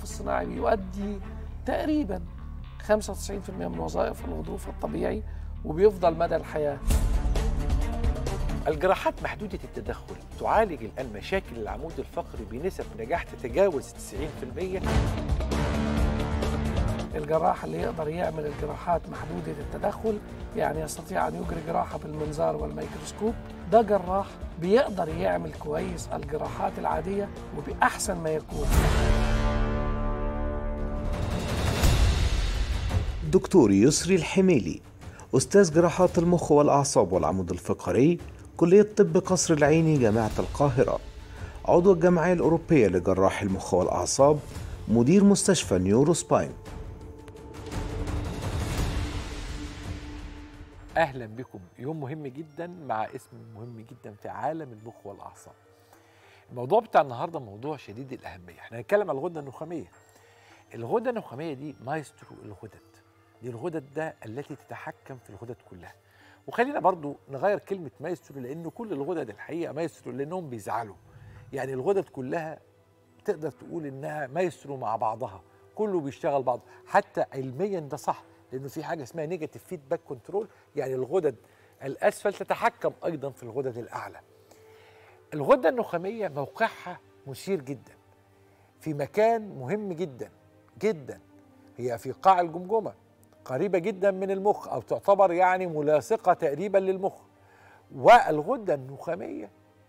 الصناعي بيؤدي تقريبا 95% من وظائف الغضروف الطبيعي وبيفضل مدى الحياه الجراحات محدودة التدخل تعالج الآن مشاكل العمود الفقري بنسب نجاح تتجاوز 90% الجراح اللي يقدر يعمل الجراحات محدودة التدخل يعني يستطيع أن يجري جراحة بالمنظار والميكروسكوب ده جراح بيقدر يعمل كويس الجراحات العادية وبأحسن ما يكون دكتور يسري الحميلي أستاذ جراحات المخ والأعصاب والعمود الفقري كلية طب قصر العيني جامعة القاهرة عضو الجمعية الأوروبية لجراح المخ والأعصاب مدير مستشفى نيورو سباين أهلا بكم يوم مهم جدا مع اسم مهم جدا في عالم المخ والأعصاب الموضوع بتاع النهاردة موضوع شديد الأهمية احنا هنتكلم عن الغدة النخامية الغدة النخامية دي مايسترو الغدد دي الغدد ده التي تتحكم في الغدد كلها وخلينا برضو نغير كلمة مايسترو لأن كل الغدد الحقيقة مايسترو لأنهم بيزعلوا يعني الغدد كلها تقدر تقول إنها مايسترو مع بعضها كله بيشتغل بعض حتى علميا ده صح لأنه في حاجة اسمها نيجاتيف فيدباك كنترول يعني الغدد الأسفل تتحكم أيضا في الغدد الأعلى الغدة النخامية موقعها مثير جدا في مكان مهم جدا جدا هي في قاع الجمجمه قريبه جدا من المخ او تعتبر يعني ملاصقه تقريبا للمخ والغده النخاميه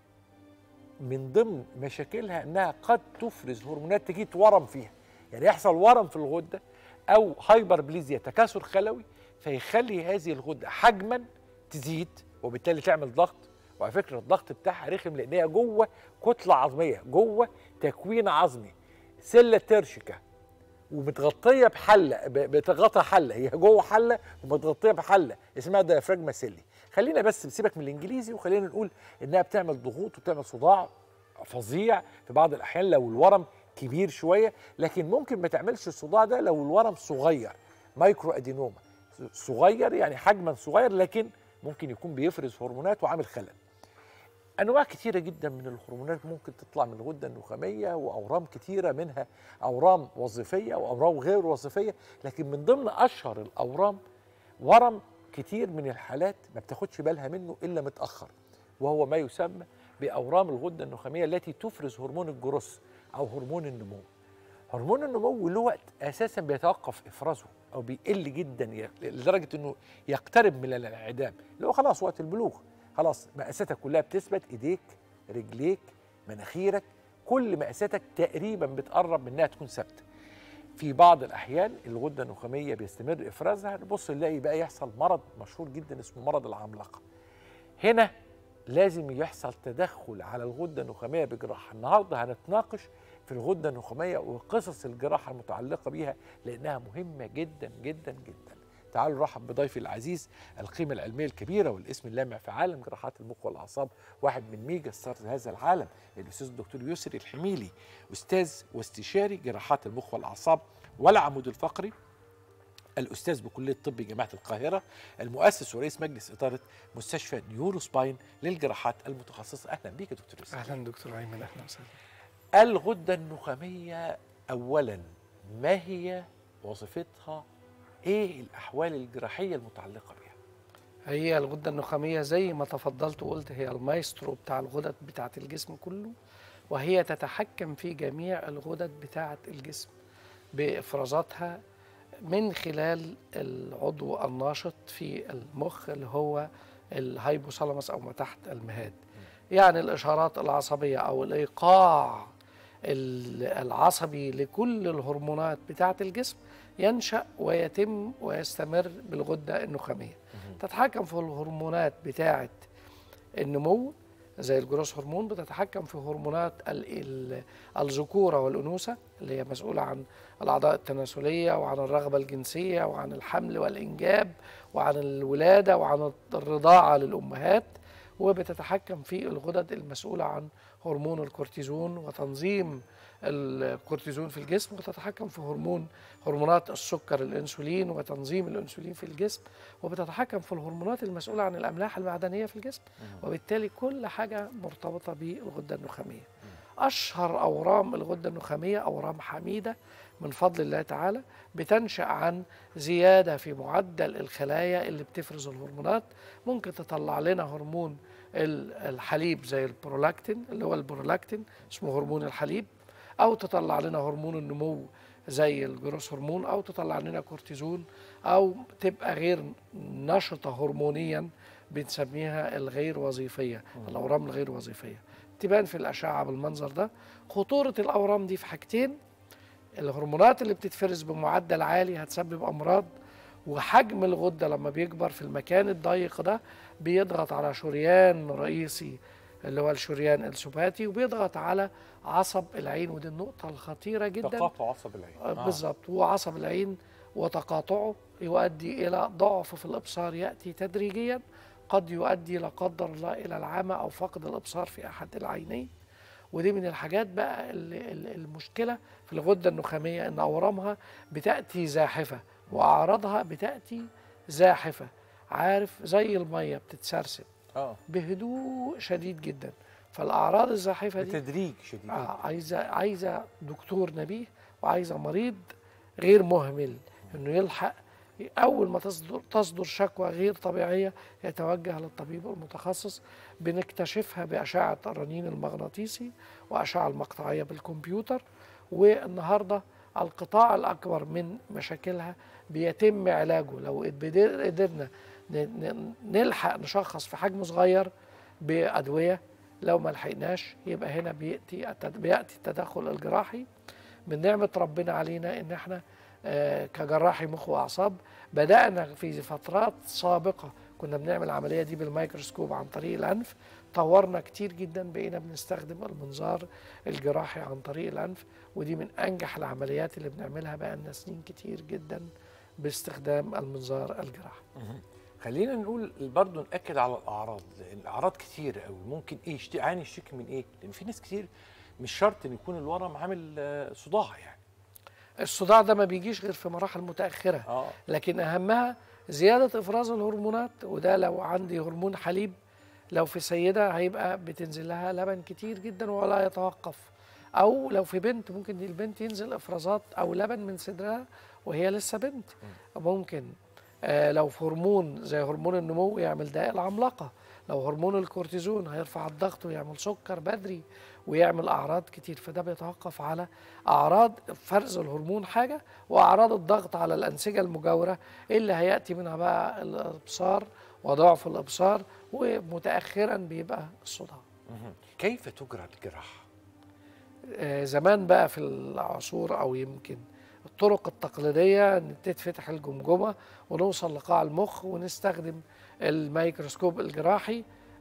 من ضمن مشاكلها انها قد تفرز هرمونات تجي ورم فيها يعني يحصل ورم في الغده او هايبربليزيا تكاثر خلوي فيخلي هذه الغده حجما تزيد وبالتالي تعمل ضغط وعلى فكره الضغط بتاعها رخم لان هي جوه كتله عظميه جوه تكوين عظمي سله ترشكه ومتغطيه بحله بتغطى حله هي جوه حله ومتغطيه بحله اسمها ديافراجما سيلي خلينا بس سيبك من الانجليزي وخلينا نقول انها بتعمل ضغوط وبتعمل صداع فظيع في بعض الاحيان لو الورم كبير شويه لكن ممكن ما تعملش الصداع ده لو الورم صغير مايكرو ادينوما صغير يعني حجما صغير لكن ممكن يكون بيفرز هرمونات وعامل خلل انواع كتيره جدا من الهرمونات ممكن تطلع من الغده النخاميه واورام كتيره منها اورام وظيفيه واورام غير وظيفيه لكن من ضمن اشهر الاورام ورم كتير من الحالات ما بتاخدش بالها منه الا متاخر وهو ما يسمى باورام الغده النخاميه التي تفرز هرمون الجروس او هرمون النمو هرمون النمو له وقت اساسا بيتوقف افرازه او بيقل جدا لدرجه انه يقترب من الانعدام اللي هو خلاص وقت البلوغ خلاص مقاساتك كلها بتثبت ايديك رجليك مناخيرك كل مقاساتك تقريبا بتقرب من انها تكون ثابته في بعض الاحيان الغده النخاميه بيستمر افرازها نبص نلاقي بقى يحصل مرض مشهور جدا اسمه مرض العملاقه هنا لازم يحصل تدخل على الغده النخاميه بجراحه النهارده هنتناقش في الغده النخاميه وقصص الجراحه المتعلقه بيها لانها مهمه جدا جدا جدا تعالوا نرحب بضيفي العزيز القيمة العلمية الكبيرة والاسم اللامع في عالم جراحات المخ والأعصاب واحد من ميجا ستارز هذا العالم الأستاذ الدكتور يسري الحميلي أستاذ واستشاري جراحات المخ والأعصاب والعمود الفقري الأستاذ بكلية طب جامعة القاهرة المؤسس ورئيس مجلس إدارة مستشفى نيورو سباين للجراحات المتخصصة أهلا بيك يا دكتور يسري أهلا دكتور أيمن أهلا وسهلا الغدة النخامية أولا ما هي وظيفتها ايه الاحوال الجراحيه المتعلقه بها هي الغده النخاميه زي ما تفضلت وقلت هي المايسترو بتاع الغدد بتاعه الجسم كله وهي تتحكم في جميع الغدد بتاعه الجسم بافرازاتها من خلال العضو الناشط في المخ اللي هو الهايبوثالاموس او ما تحت المهاد يعني الاشارات العصبيه او الايقاع العصبي لكل الهرمونات بتاعه الجسم ينشأ ويتم ويستمر بالغدة النخامية تتحكم في الهرمونات بتاعة النمو زي الجروس هرمون بتتحكم في هرمونات الذكورة والأنوثة اللي هي مسؤولة عن الأعضاء التناسلية وعن الرغبة الجنسية وعن الحمل والإنجاب وعن الولادة وعن الرضاعة للأمهات وبتتحكم في الغدد المسؤولة عن هرمون الكورتيزون وتنظيم الكورتيزون في الجسم وتتحكم في هرمون هرمونات السكر الانسولين وتنظيم الانسولين في الجسم وبتتحكم في الهرمونات المسؤوله عن الاملاح المعدنيه في الجسم وبالتالي كل حاجه مرتبطه بالغده النخاميه اشهر اورام الغده النخاميه اورام حميده من فضل الله تعالى بتنشا عن زياده في معدل الخلايا اللي بتفرز الهرمونات ممكن تطلع لنا هرمون ال- الحليب زي البرولاكتين اللي هو البرولاكتين اسمه هرمون الحليب او تطلع لنا هرمون النمو زي الجروس هرمون او تطلع لنا كورتيزون او تبقى غير نشطه هرمونيا بنسميها الغير وظيفيه الاورام الغير وظيفيه تبان في الاشعه بالمنظر ده خطوره الاورام دي في حاجتين الهرمونات اللي بتتفرز بمعدل عالي هتسبب امراض وحجم الغده لما بيكبر في المكان الضيق ده بيضغط على شريان رئيسي اللي هو الشريان السباتي وبيضغط على عصب العين ودي النقطه الخطيره جدا تقاطع عصب العين آه، بالظبط وعصب العين وتقاطعه يؤدي الى ضعف في الابصار ياتي تدريجيا قد يؤدي لا قدر الله الى العمى او فقد الابصار في احد العينين ودي من الحاجات بقى اللي اللي- المشكله في الغده النخاميه ان اورامها بتاتي زاحفه واعراضها بتاتي زاحفه عارف زي الميه بتتسرسب اه بهدوء شديد جدا فالاعراض الزاحفه دي بتدريج شديد آه عايزه عايزه دكتور نبيه وعايزه مريض غير مهمل انه يلحق اول ما تصدر تصدر شكوى غير طبيعيه يتوجه للطبيب المتخصص بنكتشفها باشعه الرنين المغناطيسي واشعه المقطعيه بالكمبيوتر والنهارده القطاع الاكبر من مشاكلها بيتم علاجه لو قدر- قدرنا ن- ن- نلحق نشخص في حجم صغير بادويه لو ما لحقناش يبقى هنا بياتي التد- بياتي التدخل الجراحي من نعمه ربنا علينا ان احنا آه، كجراحي مخ واعصاب بدانا في فترات سابقه كنا بنعمل العمليه دي بالميكروسكوب عن طريق الانف طورنا كتير جدا بقينا بنستخدم المنظار الجراحي عن طريق الانف ودي من انجح العمليات اللي بنعملها بقالنا سنين كتير جدا باستخدام المنظار الجراحي خلينا نقول برضه ناكد على الاعراض لان الاعراض كتير قوي ممكن ايه يشتي عين يشتكي من ايه لان في ناس كتير مش شرط ان يكون الورم عامل آه، صداع يعني الصداع ده ما بيجيش غير في مراحل متاخره اه لكن اهمها زياده افراز الهرمونات وده لو عندي هرمون حليب لو في سيده هيبقى بتنزل لها لبن كتير جدا ولا يتوقف او لو في بنت ممكن دي البنت ينزل افرازات او لبن من صدرها وهي لسه بنت ممكن آه لو في هرمون زي هرمون النمو يعمل دائل عملاقه لو هرمون الكورتيزون هيرفع الضغط ويعمل سكر بدري ويعمل اعراض كتير فده بيتوقف على اعراض فرز الهرمون حاجه واعراض الضغط على الانسجه المجاوره اللي هياتي منها بقى الابصار وضعف الابصار ومتاخرا بيبقى الصداع مهم. كيف تجرى الجراحه آه، زمان بقى في العصور او يمكن الطرق التقليديه ان تتفتح الجمجمه ونوصل لقاع المخ ونستخدم الميكروسكوب الجراحي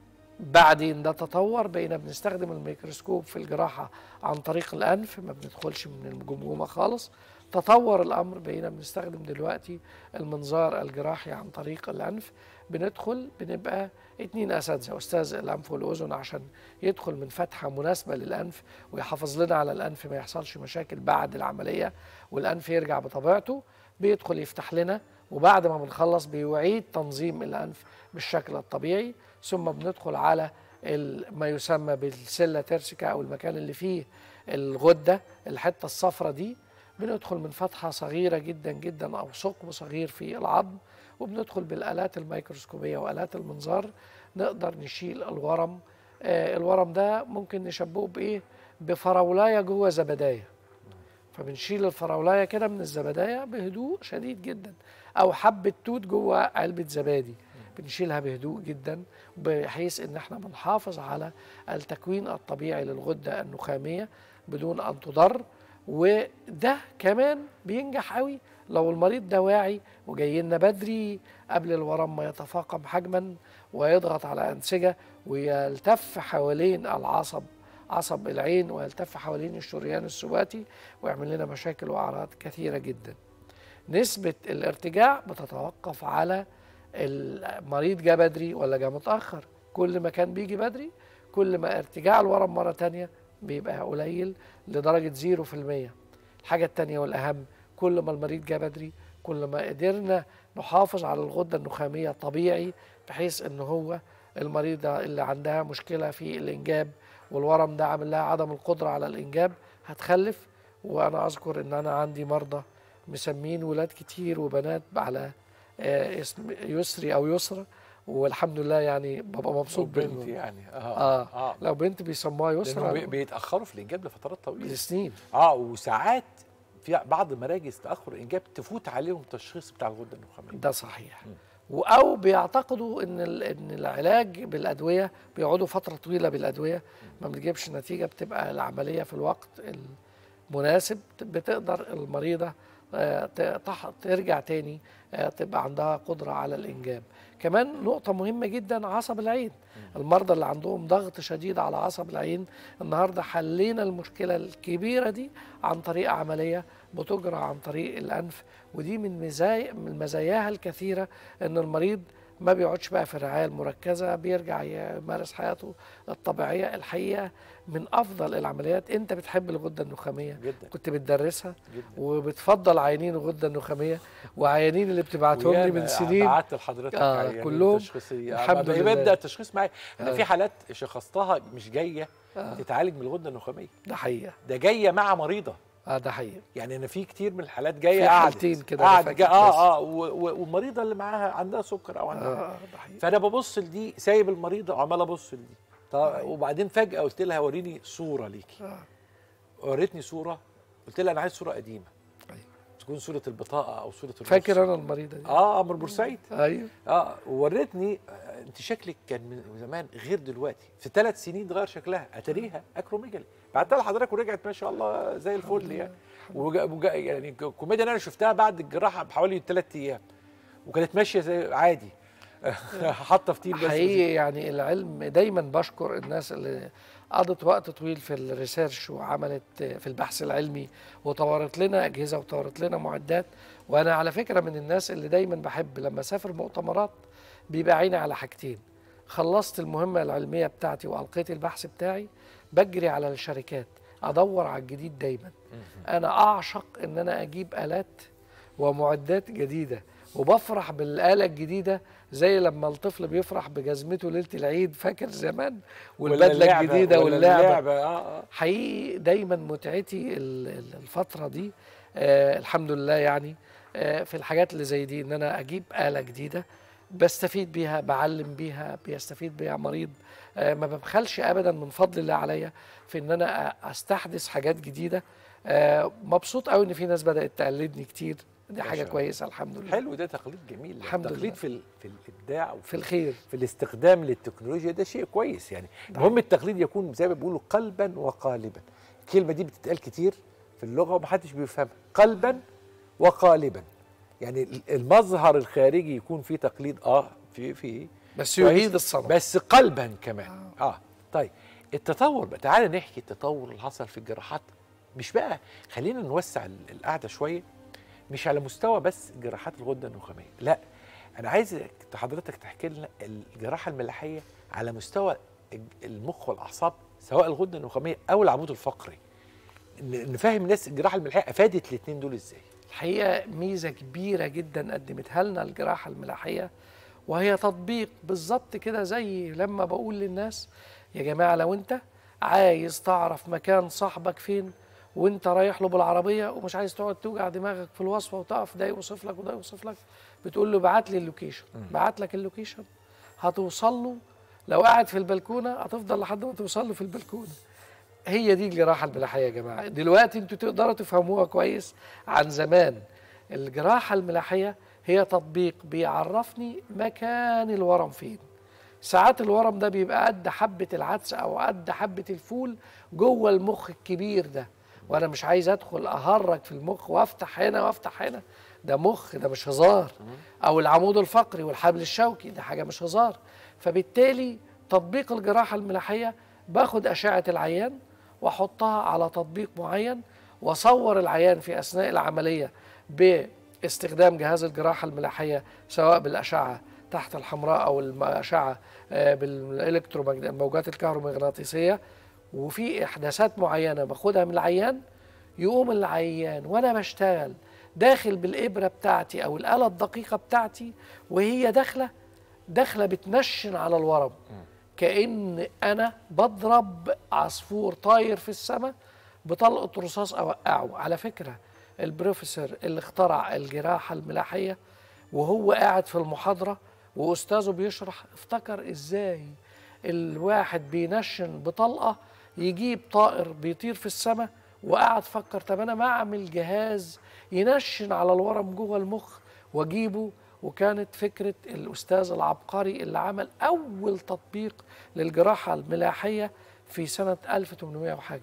بعدين ده تطور بقينا بنستخدم الميكروسكوب في الجراحه عن طريق الانف ما بندخلش من الجمجمه خالص تطور الامر بقينا بنستخدم دلوقتي المنظار الجراحي عن طريق الانف بندخل بنبقى اتنين اساتذه استاذ الانف والاذن عشان يدخل من فتحه مناسبه للانف ويحافظ لنا على الانف ما يحصلش مشاكل بعد العمليه والانف يرجع بطبيعته بيدخل يفتح لنا وبعد ما بنخلص بيعيد تنظيم الانف بالشكل الطبيعي ثم بندخل على ال- ما يسمى بالسله ترسيكا او المكان اللي فيه الغده الحته الصفراء دي بندخل من فتحه صغيره جدا جدا او ثقب صغير في العظم وبندخل بالالات الميكروسكوبيه والات المنظار نقدر نشيل الورم آه الورم ده ممكن نشبهه بايه بفراولايه جوه زبدايه فبنشيل الفراولايه كده من الزبدايه بهدوء شديد جدا او حبه توت جوه علبه زبادي بنشيلها بهدوء جدا بحيث ان احنا بنحافظ على التكوين الطبيعي للغده النخاميه بدون ان تضر وده كمان بينجح قوي لو المريض ده واعي وجاي لنا بدري قبل الورم ما يتفاقم حجما ويضغط على انسجه ويلتف حوالين العصب عصب العين ويلتف حوالين الشريان السباتي ويعمل لنا مشاكل واعراض كثيره جدا. نسبه الارتجاع بتتوقف على المريض جه بدري ولا جه متاخر كل ما كان بيجي بدري كل ما ارتجاع الورم مره تانية بيبقى قليل لدرجه 0% الحاجه التانية والاهم كل ما المريض جه بدري كل ما قدرنا نحافظ على الغده النخاميه طبيعي بحيث ان هو المريضه اللي عندها مشكله في الانجاب والورم ده عامل لها عدم القدره على الانجاب هتخلف وانا اذكر ان انا عندي مرضى مسمين ولاد كتير وبنات على آه، اسم يسري او يسرى والحمد لله يعني ببقى مبسوط بنت بينهم يعني اه اه اه لو بنت بيسموها لانهم بي- يسرى بيتاخروا في الانجاب لفترات طويله لسنين اه وساعات في بعض مراكز تاخر الانجاب تفوت عليهم تشخيص بتاع الغده النخاميه ده صحيح و- او بيعتقدوا ان ال- ان العلاج بالادويه بيقعدوا فتره طويله بالادويه ما بتجيبش نتيجه بتبقى العمليه في الوقت المناسب بتقدر المريضه آه، ت- تح- ترجع تاني آه، تبقى عندها قدره على الانجاب كمان نقطه مهمه جدا عصب العين المرضى اللي عندهم ضغط شديد على عصب العين النهارده حلينا المشكله الكبيره دي عن طريق عمليه بتجرى عن طريق الانف ودي من مزايا من مزاياها الكثيره ان المريض ما بيقعدش بقى في الرعايه المركزه بيرجع يمارس حياته الطبيعيه الحقيقه من افضل العمليات انت بتحب الغده النخاميه جدا كنت بتدرسها جدا وبتفضل عيانين الغده النخاميه وعيانين اللي بتبعتهم لي وياما من سنين بعت لحضرتك آه، عيانين كلهم تشخيصيه الحمد الحمد لله. بيبدا التشخيص معايا انا آه. في حالات شخصتها مش جايه آه. تتعالج من الغده النخاميه ده حقيقه ده جايه مع مريضه اه ده حقيقه يعني انا في كتير من الحالات جايه في قاعدة حالتين كده قاعد أنا جا- فاكر بس. اه اه و- و- والمريضه اللي معاها عندها سكر او عندها اه ده حقيقه فانا ببص لدي سايب المريضه وعمال ابص لدي طب وبعدين فجاه قلت لها وريني صوره ليكي آه. وريتني صوره قلت لها انا عايز صوره قديمه أيوة. تكون صوره البطاقه او صوره الرخصة. فاكر انا المريضه دي اه من بورسعيد ايوه اه وورتني آه، انت شكلك كان من زمان غير دلوقتي في ثلاث سنين اتغير شكلها اتاريها اكروميجالي بعتها لحضرتك ورجعت ما شاء الله زي الفل يعني وجا وجا يعني الكوميديا اللي انا شفتها بعد الجراحه بحوالي ثلاث ايام وكانت ماشيه زي عادي حاطه فتيل بس حقيقي يعني العلم دايما بشكر الناس اللي قضت وقت طويل في الريسيرش وعملت في البحث العلمي وطورت لنا اجهزه وطورت لنا معدات وانا على فكره من الناس اللي دايما بحب لما اسافر مؤتمرات بيبقى عيني على حاجتين خلصت المهمه العلميه بتاعتي والقيت البحث بتاعي بجري على الشركات ادور على الجديد دايما انا اعشق ان انا اجيب الات ومعدات جديده وبفرح بالاله الجديده زي لما الطفل بيفرح بجزمته ليله العيد فاكر زمان ولا والبدله اللعبة- الجديده ولا واللعبه اللعبة اه اه حقيقي دايما متعتي ال- ال- الفتره دي آه الحمد لله يعني آه في الحاجات اللي زي دي ان انا اجيب اله جديده بستفيد بيها بعلم بيها بيستفيد بيها مريض آه ما ببخلش ابدا من فضل الله عليا في ان انا أ- استحدث حاجات جديده آه مبسوط قوي ان في ناس بدات تقلدني كتير دي ما حاجه شاء الله. كويسه الحمد لله حلو ده تقليد جميل الحمد التقليد لله. في ال- في الابداع وفي في الخير في الاستخدام للتكنولوجيا ده شيء كويس يعني المهم التقليد يكون زي ما بيقولوا قلبا وقالبا الكلمه دي بتتقال كتير في اللغه ومحدش بيفهمها قلبا وقالبا يعني ال- المظهر الخارجي يكون فيه تقليد اه في في بس كويس، يعيد الصنع بس قلبا كمان اه طيب التطور بقى تعالى نحكي التطور اللي حصل في الجراحات مش بقى خلينا نوسع ال- القعده شويه مش على مستوى بس جراحات الغده النخاميه لا انا عايز حضرتك تحكي لنا الجراحه الملاحيه على مستوى الج- المخ والاعصاب سواء الغده النخاميه او العمود الفقري ن- نفهم الناس الجراحه الملاحيه افادت الاثنين دول ازاي الحقيقه ميزه كبيره جدا قدمتها لنا الجراحه الملاحيه وهي تطبيق بالظبط كده زي لما بقول للناس يا جماعه لو انت عايز تعرف مكان صاحبك فين وانت رايح له بالعربيه ومش عايز تقعد توجع دماغك في الوصفه وتقف ده يوصف لك وده يوصف لك بتقول له بعت لي اللوكيشن بعت لك اللوكيشن هتوصل له لو قاعد في البلكونه هتفضل لحد ما توصل له في البلكونه هي دي الجراحه الملاحيه يا جماعه دلوقتي انتوا تقدروا تفهموها كويس عن زمان الجراحه الملاحيه هي تطبيق بيعرفني مكان الورم فين ساعات الورم ده بيبقى قد حبه العدس او قد حبه الفول جوه المخ الكبير ده وانا مش عايز ادخل اهرج في المخ وافتح هنا وافتح هنا ده مخ ده مش هزار او العمود الفقري والحبل الشوكي ده حاجه مش هزار فبالتالي تطبيق الجراحه الملاحيه باخد اشعه العيان واحطها على تطبيق معين واصور العيان في اثناء العمليه باستخدام جهاز الجراحه الملاحيه سواء بالاشعه تحت الحمراء او الاشعه بالالكترومagnetic الموجات الكهرومغناطيسيه وفي احداثات معينه باخدها من العيان يقوم العيان وانا بشتغل داخل بالابره بتاعتي او الاله الدقيقه بتاعتي وهي داخله داخله بتنشن على الورم كأن أنا بضرب عصفور طاير في السماء بطلقة رصاص أوقعه على فكرة البروفيسور اللي اخترع الجراحة الملاحية وهو قاعد في المحاضرة وأستاذه بيشرح افتكر إزاي الواحد بينشن بطلقة يجيب طائر بيطير في السماء وقعد فكر طب أنا ما أعمل جهاز ينشن على الورم جوه المخ واجيبه وكانت فكرة الأستاذ العبقري اللي عمل أول تطبيق للجراحة الملاحية في سنة 1800 وحاجة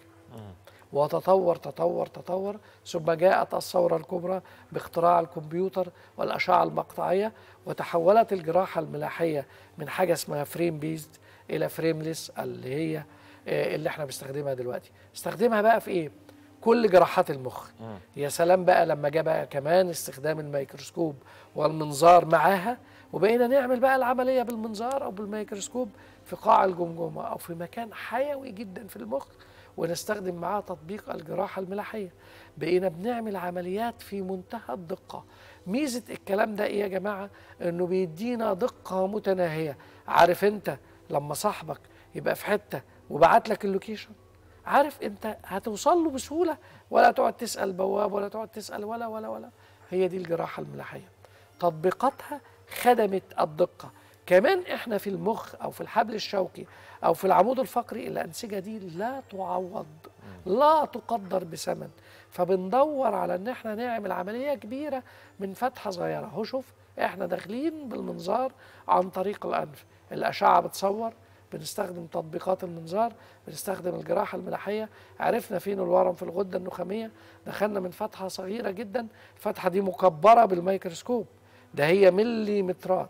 وتطور تطور تطور ثم جاءت الثورة الكبرى باختراع الكمبيوتر والأشعة المقطعية وتحولت الجراحة الملاحية من حاجة اسمها فريم بيزد إلى فريمليس اللي هي آه، اللي احنا بنستخدمها دلوقتي استخدمها بقى في ايه كل جراحات المخ يا سلام بقى لما جاء بقى كمان استخدام الميكروسكوب والمنظار معاها وبقينا نعمل بقى العملية بالمنظار أو بالميكروسكوب في قاع الجمجمة أو في مكان حيوي جدا في المخ ونستخدم معاه تطبيق الجراحة الملاحية بقينا بنعمل عمليات في منتهى الدقة ميزة الكلام ده إيه يا جماعة إنه بيدينا دقة متناهية عارف أنت لما صاحبك يبقى في حتة وبعت لك اللوكيشن عارف انت هتوصل له بسهوله ولا تقعد تسال بواب ولا تقعد تسال ولا ولا ولا هي دي الجراحه الملاحيه تطبيقاتها خدمت الدقه كمان احنا في المخ او في الحبل الشوكي او في العمود الفقري الانسجه دي لا تعوض لا تقدر بثمن فبندور على ان احنا نعمل عمليه كبيره من فتحه صغيره هو شوف احنا داخلين بالمنظار عن طريق الانف الاشعه بتصور بنستخدم تطبيقات المنظار بنستخدم الجراحة الملاحية عرفنا فين الورم في الغدة النخامية دخلنا من فتحة صغيرة جدا الفتحة دي مكبرة بالميكروسكوب ده هي مليمترات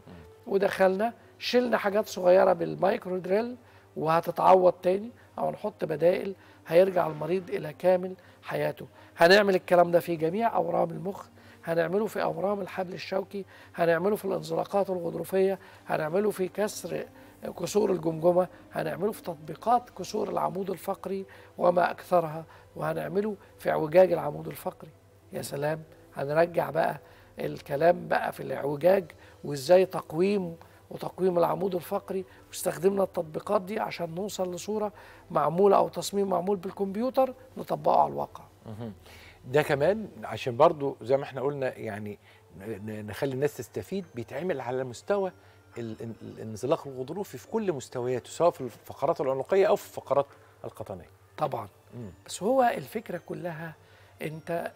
ودخلنا شلنا حاجات صغيرة بالمايكرو دريل وهتتعوض تاني أو نحط بدائل هيرجع المريض إلى كامل حياته هنعمل الكلام ده في جميع أورام المخ هنعمله في أورام الحبل الشوكي هنعمله في الانزلاقات الغضروفية هنعمله في كسر كسور الجمجمة هنعمله في تطبيقات كسور العمود الفقري وما أكثرها وهنعمله في اعوجاج العمود الفقري يا سلام هنرجع بقى الكلام بقى في الاعوجاج وازاي تقويم وتقويم العمود الفقري واستخدمنا التطبيقات دي عشان نوصل لصورة معمولة أو تصميم معمول بالكمبيوتر نطبقه على الواقع ده كمان عشان برضو زي ما احنا قلنا يعني ن- نخلي الناس تستفيد بيتعمل على مستوى ال- ال- الانزلاق الغضروفي في كل مستوياته سواء في الفقرات العنقيه او في الفقرات القطنيه طبعا مم. بس هو الفكرة كلها انت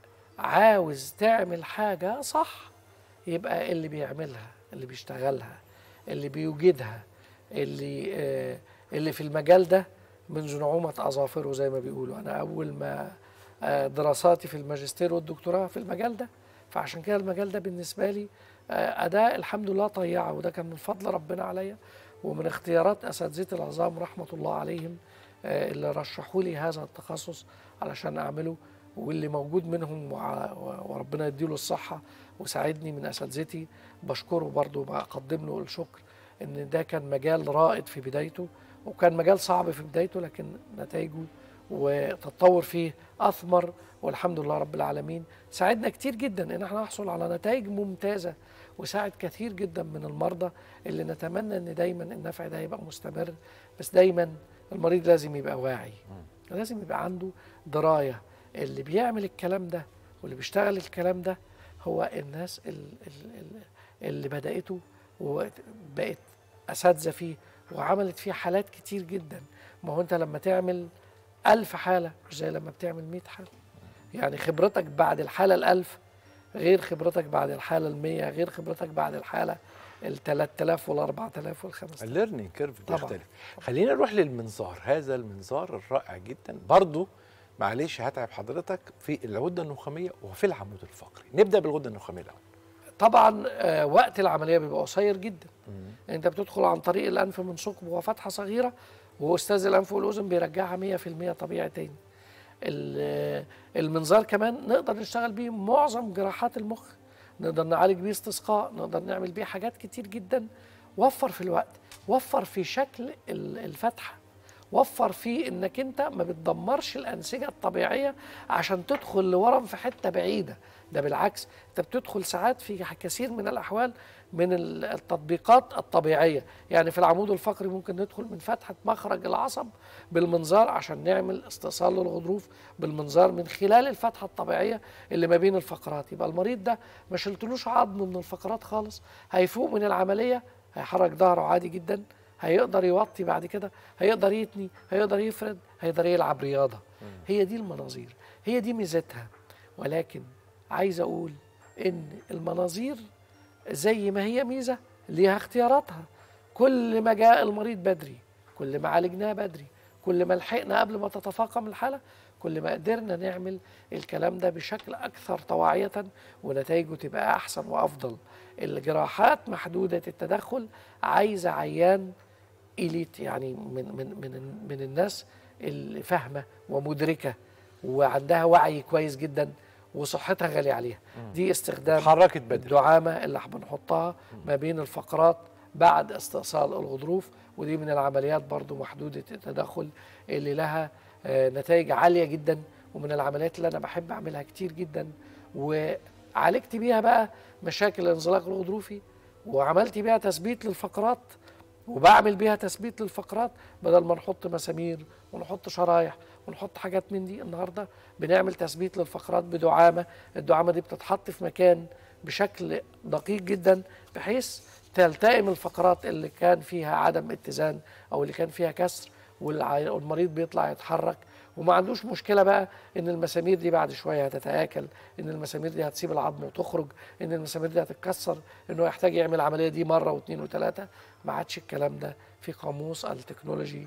عاوز تعمل حاجة صح يبقى اللي بيعملها اللي بيشتغلها اللي بيوجدها اللي آه اللي في المجال ده منذ نعومة أظافره زي ما بيقولوا أنا أول ما آه دراساتي في الماجستير والدكتوراه في المجال ده فعشان كده المجال ده بالنسبة لي آه أداة الحمد لله طيعة وده كان من فضل ربنا عليا ومن اختيارات أساتذتي العظام رحمة الله عليهم آه، اللي رشحوا لي هذا التخصص علشان اعمله واللي موجود منهم وع- وربنا يديله الصحه وساعدني من اساتذتي بشكره برضه بقدم له الشكر ان ده كان مجال رائد في بدايته وكان مجال صعب في بدايته لكن نتائجه وتطور فيه اثمر والحمد لله رب العالمين ساعدنا كتير جدا ان احنا نحصل على نتائج ممتازه وساعد كثير جدا من المرضى اللي نتمنى ان دايما النفع ده يبقى مستمر بس دايما المريض لازم يبقى واعي لازم يبقى عنده درايه اللي بيعمل الكلام ده واللي بيشتغل الكلام ده هو الناس ال- ال- ال- اللي بدأته وبقت أساتذة فيه وعملت فيه حالات كتير جدا ما هو أنت لما تعمل ألف حالة مش زي لما بتعمل مئة حالة يعني خبرتك بعد الحالة الألف غير خبرتك بعد الحالة المية غير خبرتك بعد الحالة التلات آلاف والأربعة آلاف والخمس آلاف الليرنينج كيرف طبعاً. بيختلف خلينا نروح للمنظار هذا المنظار الرائع جدا برضو معلش هتعب حضرتك في الغده النخاميه وفي العمود الفقري نبدا بالغده النخاميه الاول طبعا آه، وقت العمليه بيبقى قصير جدا انت بتدخل عن طريق الانف من ثقب وفتحه صغيره واستاذ الانف والاذن بيرجعها 100% طبيعي تاني ال- المنظار كمان نقدر نشتغل بيه معظم جراحات المخ نقدر نعالج بيه استسقاء نقدر نعمل بيه حاجات كتير جدا وفر في الوقت وفر في شكل ال- الفتحه وفر فيه انك انت ما بتدمرش الانسجه الطبيعيه عشان تدخل لورم في حته بعيده ده بالعكس انت بتدخل ساعات في كثير من الاحوال من ال- التطبيقات الطبيعيه يعني في العمود الفقري ممكن ندخل من فتحه مخرج العصب بالمنظار عشان نعمل استئصال للغضروف بالمنظار من خلال الفتحه الطبيعيه اللي ما بين الفقرات يبقى المريض ده ما شلتلوش عظم من الفقرات خالص هيفوق من العمليه هيحرك ظهره عادي جدا هيقدر يوطي بعد كده هيقدر يتني هيقدر يفرد هيقدر يلعب رياضه هي دي المناظير هي دي ميزتها ولكن عايز اقول ان المناظير زي ما هي ميزه ليها اختياراتها كل ما جاء المريض بدري كل ما عالجناه بدري كل ما لحقنا قبل ما تتفاقم الحاله كل ما قدرنا نعمل الكلام ده بشكل اكثر طواعيه ونتائجه تبقى احسن وافضل الجراحات محدوده التدخل عايزه عيان إليت يعني من من من من الناس اللي فاهمه ومدركه وعندها وعي كويس جدا وصحتها غاليه عليها دي استخدام اتحركت بدري الدعامه اللي بنحطها ما بين الفقرات بعد استئصال الغضروف ودي من العمليات برضو محدوده التدخل اللي لها آه، نتائج عاليه جدا ومن العمليات اللي انا بحب اعملها كتير جدا وعالجت بيها بقى مشاكل الانزلاق الغضروفي وعملت بيها تثبيت للفقرات وبعمل بيها تثبيت للفقرات بدل ما نحط مسامير ونحط شرايح ونحط حاجات من دي النهارده بنعمل تثبيت للفقرات بدعامه الدعامه دي بتتحط في مكان بشكل دقيق جدا بحيث تلتئم الفقرات اللي كان فيها عدم اتزان او اللي كان فيها كسر والع- والمريض بيطلع يتحرك وما عندوش مشكله بقى ان المسامير دي بعد شويه هتتاكل ان المسامير دي هتسيب العظم وتخرج ان المسامير دي هتتكسر انه يحتاج يعمل العمليه دي مره واثنين وثلاثه ما عادش الكلام ده في قاموس التكنولوجي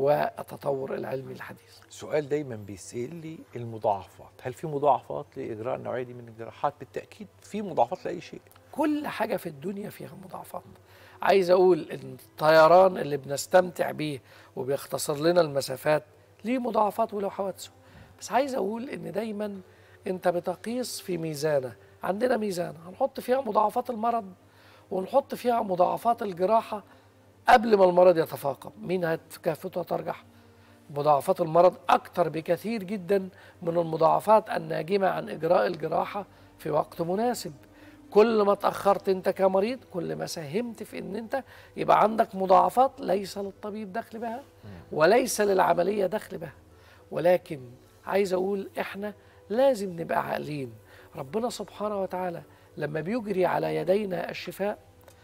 والتطور العلمي الحديث سؤال دايما بيسأل لي المضاعفات هل في مضاعفات لإجراء النوعية دي من الجراحات بالتأكيد في مضاعفات لأي شيء كل حاجة في الدنيا فيها مضاعفات عايز أقول إن الطيران اللي بنستمتع بيه وبيختصر لنا المسافات ليه مضاعفات ولو حوادثه بس عايز أقول إن دايما أنت بتقيس في ميزانة عندنا ميزان هنحط فيها مضاعفات المرض ونحط فيها مضاعفات الجراحة قبل ما المرض يتفاقم مين هتكافته ترجح مضاعفات المرض أكتر بكثير جدا من المضاعفات الناجمة عن إجراء الجراحة في وقت مناسب كل ما اتأخرت أنت كمريض كل ما ساهمت في أن أنت يبقى عندك مضاعفات ليس للطبيب دخل بها وليس للعملية دخل بها ولكن عايز أقول إحنا لازم نبقى عاقلين ربنا سبحانه وتعالى لما بيجري على يدينا الشفاء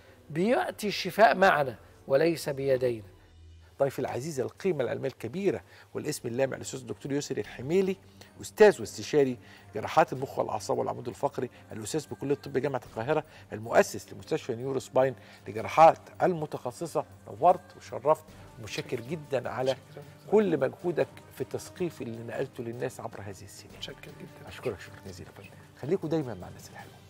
بيأتي الشفاء معنا وليس بيدينا ضيفي العزيز القيمة العلمية الكبيرة والاسم اللامع الأستاذ الدكتور يسري الحميلي أستاذ واستشاري جراحات المخ والأعصاب والعمود الفقري الأستاذ بكلية طب جامعة القاهرة المؤسس لمستشفى نيورو سباين لجراحات المتخصصة نورت وشرفت ومتشكر جدا على كل مجهودك في التثقيف اللي نقلته للناس عبر هذه السنين متشكر جدا أشكرك شكرا جزيلا خليكم دايما مع الناس الحلوة